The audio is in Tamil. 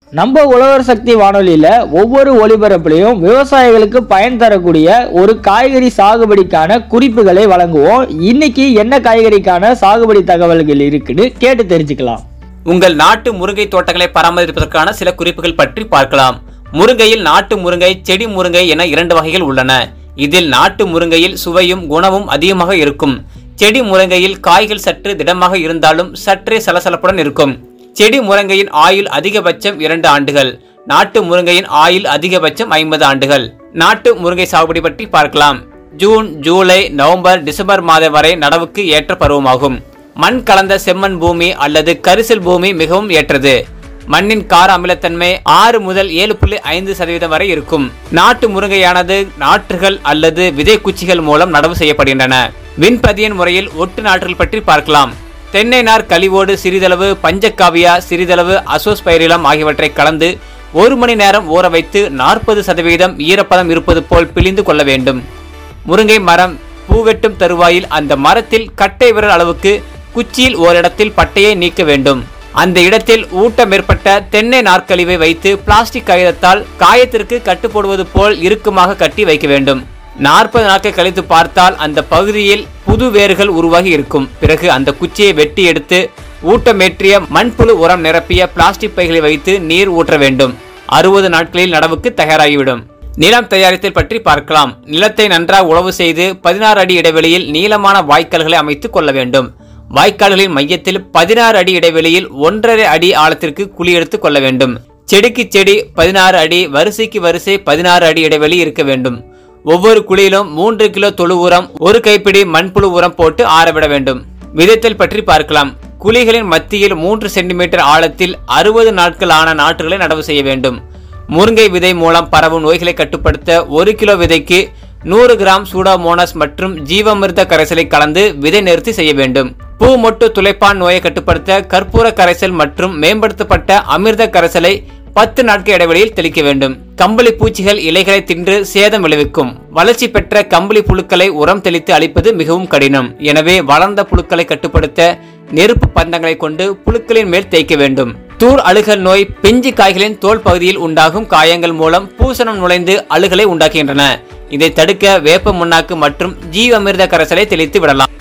நம்ம உழவர் சக்தி வானொலியில ஒவ்வொரு ஒளிபரப்புலையும் விவசாயிகளுக்கு பயன் தரக்கூடிய ஒரு காய்கறி சாகுபடிக்கான குறிப்புகளை வழங்குவோம் இன்னைக்கு என்ன காய்கறிக்கான சாகுபடி தகவல்கள் இருக்குன்னு கேட்டு தெரிஞ்சுக்கலாம் உங்கள் நாட்டு முருங்கை தோட்டங்களை பராமரிப்பதற்கான சில குறிப்புகள் பற்றி பார்க்கலாம் முருங்கையில் நாட்டு முருங்கை செடி முருங்கை என இரண்டு வகைகள் உள்ளன இதில் நாட்டு முருங்கையில் சுவையும் குணமும் அதிகமாக இருக்கும் செடி முருங்கையில் காய்கள் சற்று திடமாக இருந்தாலும் சற்றே சலசலப்புடன் இருக்கும் செடி முருங்கையின் ஆயுள் அதிகபட்சம் இரண்டு ஆண்டுகள் நாட்டு முருங்கையின் ஆயுள் அதிகபட்சம் ஐம்பது ஆண்டுகள் நாட்டு முருங்கை சாகுபடி பற்றி பார்க்கலாம் ஜூன் ஜூலை நவம்பர் டிசம்பர் மாதம் வரை நடவுக்கு ஏற்ற பருவமாகும் மண் கலந்த செம்மண் பூமி அல்லது கரிசல் பூமி மிகவும் ஏற்றது மண்ணின் கார அமிலத்தன்மை ஆறு முதல் ஏழு புள்ளி ஐந்து சதவீதம் வரை இருக்கும் நாட்டு முருங்கையானது நாற்றுகள் அல்லது விதை குச்சிகள் மூலம் நடவு செய்யப்படுகின்றன விண்பதியன் முறையில் ஒட்டு நாற்றுகள் பற்றி பார்க்கலாம் தென்னை நார் கழிவோடு சிறிதளவு பஞ்சக்காவியா சிறிதளவு அசோஸ்பைரிலம் ஆகியவற்றை கலந்து ஒரு மணி நேரம் ஊற வைத்து நாற்பது சதவீதம் ஈரப்பதம் இருப்பது போல் பிழிந்து கொள்ள வேண்டும் முருங்கை மரம் பூவெட்டும் தருவாயில் அந்த மரத்தில் கட்டை விரல் அளவுக்கு குச்சியில் ஓரிடத்தில் பட்டையை நீக்க வேண்டும் அந்த இடத்தில் ஊட்டம் ஏற்பட்ட தென்னை நாற்கழிவை வைத்து பிளாஸ்டிக் காகிதத்தால் காயத்திற்கு கட்டு போடுவது போல் இறுக்கமாக கட்டி வைக்க வேண்டும் நாற்பது நாட்கள் கழித்து பார்த்தால் அந்த பகுதியில் புது வேர்கள் உருவாகி இருக்கும் பிறகு அந்த குச்சியை வெட்டி எடுத்து ஊட்டமேற்றிய மண்புழு உரம் நிரப்பிய பிளாஸ்டிக் பைகளை வைத்து நீர் ஊற்ற வேண்டும் அறுபது நாட்களில் நடவுக்கு தயாராகிவிடும் நிலம் தயாரித்தல் பற்றி பார்க்கலாம் நிலத்தை நன்றாக உழவு செய்து பதினாறு அடி இடைவெளியில் நீளமான வாய்க்கால்களை அமைத்துக் கொள்ள வேண்டும் வாய்க்கால்களின் மையத்தில் பதினாறு அடி இடைவெளியில் ஒன்றரை அடி ஆழத்திற்கு குழி எடுத்துக் கொள்ள வேண்டும் செடிக்கு செடி பதினாறு அடி வரிசைக்கு வரிசை பதினாறு அடி இடைவெளி இருக்க வேண்டும் ஒவ்வொரு குழியிலும் மூன்று கிலோ தொழு உரம் ஒரு கைப்பிடி மண்புழு உரம் போட்டு ஆறவிட வேண்டும் விதைத்தல் பற்றி பார்க்கலாம் குழிகளின் மத்தியில் மூன்று சென்டிமீட்டர் ஆழத்தில் அறுபது நாட்கள் ஆன நாற்றுகளை நடவு செய்ய வேண்டும் முருங்கை விதை மூலம் பரவும் நோய்களை கட்டுப்படுத்த ஒரு கிலோ விதைக்கு நூறு கிராம் சூடாமோனஸ் மற்றும் ஜீவாமிர்த கரைசலை கலந்து விதை நிறுத்தி செய்ய வேண்டும் பூ மொட்டு துளைப்பான் நோயை கட்டுப்படுத்த கற்பூர கரைசல் மற்றும் மேம்படுத்தப்பட்ட அமிர்த கரைசலை பத்து நாட்கள் இடைவெளியில் தெளிக்க வேண்டும் கம்பளி பூச்சிகள் இலைகளை தின்று சேதம் விளைவிக்கும் வளர்ச்சி பெற்ற கம்பளி புழுக்களை உரம் தெளித்து அழிப்பது மிகவும் கடினம் எனவே வளர்ந்த புழுக்களை கட்டுப்படுத்த நெருப்பு பந்தங்களை கொண்டு புழுக்களின் மேல் தேய்க்க வேண்டும் தூர் அழுகல் நோய் பிஞ்சு காய்களின் தோல் பகுதியில் உண்டாகும் காயங்கள் மூலம் பூசணம் நுழைந்து அழுகலை உண்டாக்குகின்றன இதை தடுக்க வேப்ப முன்னாக்கு மற்றும் ஜீவமிர்த கரைசலை தெளித்து விடலாம்